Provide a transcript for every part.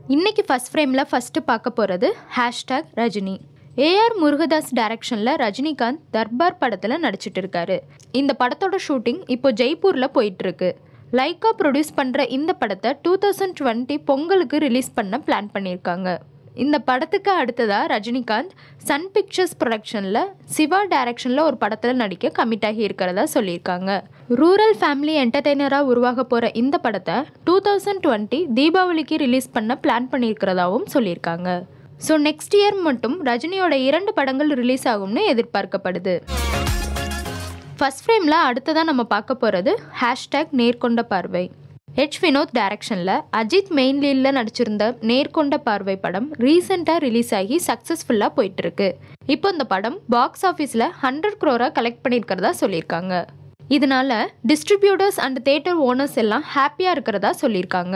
இன்னைக்கு ஃபர்ஸ்ட் ஃப்ரேமில் ஃபஸ்ட்டு பார்க்க போகிறது ஹேஷ்டேக் ரஜினி ஏஆர் முருகதாஸ் டைரக்ஷனில் ரஜினிகாந்த் தர்பார் படத்தில் நடிச்சிட்டு இருக்காரு இந்த படத்தோட ஷூட்டிங் இப்போ ஜெய்ப்பூரில் போயிட்டுருக்கு லைக்கா ப்ரொடியூஸ் பண்ணுற இந்த படத்தை டூ தௌசண்ட் டுவெண்ட்டி பொங்கலுக்கு ரிலீஸ் பண்ண பிளான் பண்ணியிருக்காங்க இந்த படத்துக்கு அடுத்ததாக ரஜினிகாந்த் சன் பிக்சர்ஸ் ப்ரொடக்ஷனில் சிவா டைரக்ஷனில் ஒரு படத்தில் நடிக்க கமிட் ஆகி இருக்கிறதா சொல்லியிருக்காங்க ரூரல் ஃபேமிலி என்டர்டெய்னராக உருவாக போகிற இந்த படத்தை டூ தௌசண்ட் டுவெண்ட்டி தீபாவளிக்கு ரிலீஸ் பண்ண பிளான் பண்ணியிருக்கிறதாவும் சொல்லியிருக்காங்க ஸோ நெக்ஸ்ட் இயர் மட்டும் ரஜினியோட இரண்டு படங்கள் ரிலீஸ் ஆகும்னு எதிர்பார்க்கப்படுது ஃபர்ஸ்ட் ஃப்ரேமில் அடுத்ததாக நம்ம பார்க்க போகிறது ஹேஷ்டேக் நேர்கொண்ட பார்வை ஹெச் வினோத் டைரக்ஷனில் அஜித் மெயின் லீடில் நடிச்சிருந்த நேர்கொண்ட பார்வை படம் ரீசெண்டாக ரிலீஸ் ஆகி சக்ஸஸ்ஃபுல்லாக போயிட்டுருக்கு இப்போ இந்த படம் பாக்ஸ் ஆஃபீஸில் ஹண்ட்ரட் க்ரோராக கலெக்ட் பண்ணியிருக்கிறதா சொல்லியிருக்காங்க இதனால டிஸ்ட்ரிபியூட்டர்ஸ் அண்ட் தேட்டர் ஓனர்ஸ் எல்லாம் ஹாப்பியாக இருக்கிறதா சொல்லியிருக்காங்க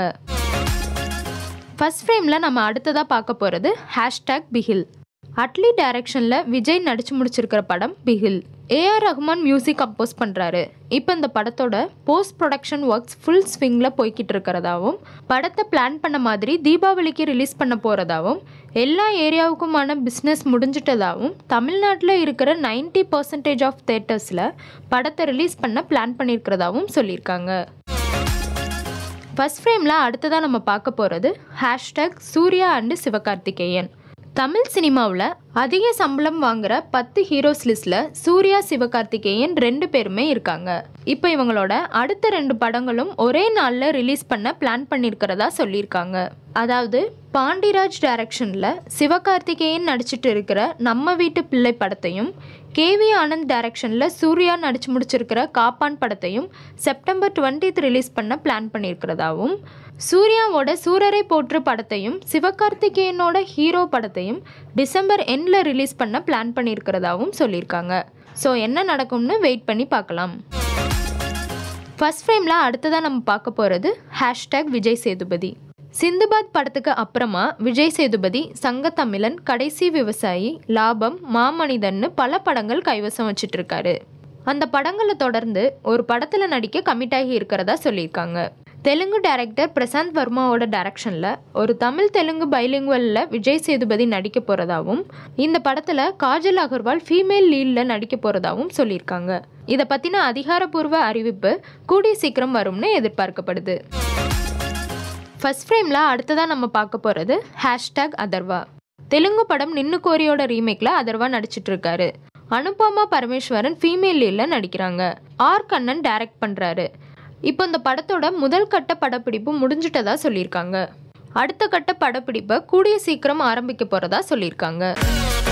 ஃபர்ஸ்ட் ஃப்ரேமில் நம்ம அடுத்ததாக பார்க்க போகிறது ஹேஷ்டேக் பிகில் அட்லி டைரக்ஷனில் விஜய் நடிச்சு முடிச்சிருக்கிற படம் Bigil A R Rahman music compose பண்ணுறாரு இப்போ இந்த படத்தோட போஸ்ட் ப்ரொடக்ஷன் ஒர்க்ஸ் ஃபுல் ஸ்விங்கில் போய்கிட்டு இருக்கிறதாவும் படத்தை பிளான் பண்ண மாதிரி தீபாவளிக்கு ரிலீஸ் பண்ண போகிறதாவும் எல்லா ஏரியாவுக்குமான பிஸ்னஸ் முடிஞ்சிட்டதாகவும் தமிழ்நாட்டில் இருக்கிற நைன்டி பர்சன்டேஜ் ஆஃப் தேட்டர்ஸில் படத்தை ரிலீஸ் பண்ண பிளான் பண்ணியிருக்கிறதாவும் சொல்லியிருக்காங்க ஃபர்ஸ்ட் ஃப்ரேமில் அடுத்ததாக நம்ம பார்க்க போகிறது ஹேஷ்டேக் சூர்யா அண்டு சிவகார்த்திகேயன் தமிழ் சினிமாவில் அதிக சம்பளம் வாங்குற பத்து ஹீரோஸ் லிஸ்டில் சூர்யா சிவகார்த்திகேயன் ரெண்டு பேருமே இருக்காங்க இப்போ இவங்களோட அடுத்த ரெண்டு படங்களும் ஒரே நாளில் ரிலீஸ் பண்ண பிளான் பண்ணியிருக்கிறதா சொல்லியிருக்காங்க அதாவது பாண்டிராஜ் டைரக்ஷனில் சிவகார்த்திகேயன் நடிச்சிட்டு இருக்கிற நம்ம வீட்டு பிள்ளை படத்தையும் கேவி ஆனந்த் டைரக்ஷனில் சூர்யா நடிச்சு முடிச்சிருக்கிற காப்பான் படத்தையும் செப்டம்பர் டுவெண்ட்டித் ரிலீஸ் பண்ண பிளான் பண்ணியிருக்கிறதாவும் சூர்யாவோட சூரரை போற்று படத்தையும் சிவகார்த்திகேயனோட ஹீரோ படத்தையும் டிசம்பர் எண்டில் ரிலீஸ் பண்ண பிளான் பண்ணியிருக்கிறதாவும் சொல்லியிருக்காங்க ஸோ என்ன நடக்கும்னு வெயிட் பண்ணி பார்க்கலாம் ஃபர்ஸ்ட் ஃப்ரேமில் அடுத்ததாக நம்ம பார்க்க போகிறது ஹேஷ்டேக் விஜய் சேதுபதி சிந்துபாத் படத்துக்கு அப்புறமா விஜய் சேதுபதி சங்கத்தமிழன் கடைசி விவசாயி லாபம் மாமனிதன்னு பல படங்கள் கைவசம் வச்சிட்டு இருக்காரு அந்த படங்களை தொடர்ந்து ஒரு படத்தில் நடிக்க கமிட் ஆகி இருக்கிறதா சொல்லியிருக்காங்க தெலுங்கு டைரக்டர் பிரசாந்த் வர்மாவோட டைரக்ஷனில் ஒரு தமிழ் தெலுங்கு பைலிங்குவலில் விஜய் சேதுபதி நடிக்க போகிறதாவும் இந்த படத்தில் காஜல் அகர்வால் ஃபீமேல் லீடில் நடிக்க போகிறதாவும் சொல்லியிருக்காங்க இதை பற்றின அதிகாரப்பூர்வ அறிவிப்பு கூடிய சீக்கிரம் வரும்னு எதிர்பார்க்கப்படுது ஃபர்ஸ்ட் ஃப்ரேமில் அடுத்ததாக நம்ம பார்க்க போகிறது ஹேஷ்டேக் அதர்வா தெலுங்கு படம் நின்னு கோரியோட ரீமேக்கில் அதர்வா நடிச்சிட்டு இருக்காரு அனுபமா பரமேஸ்வரன் ஃபீமேல் லீடில் நடிக்கிறாங்க ஆர் கண்ணன் டைரக்ட் பண்ணுறாரு இப்போ இந்த படத்தோட முதல் கட்ட படப்பிடிப்பு முடிஞ்சிட்டதா சொல்லியிருக்காங்க அடுத்த கட்ட படப்பிடிப்பை கூடிய சீக்கிரம் ஆரம்பிக்க போகிறதா சொல்லியிருக்காங்க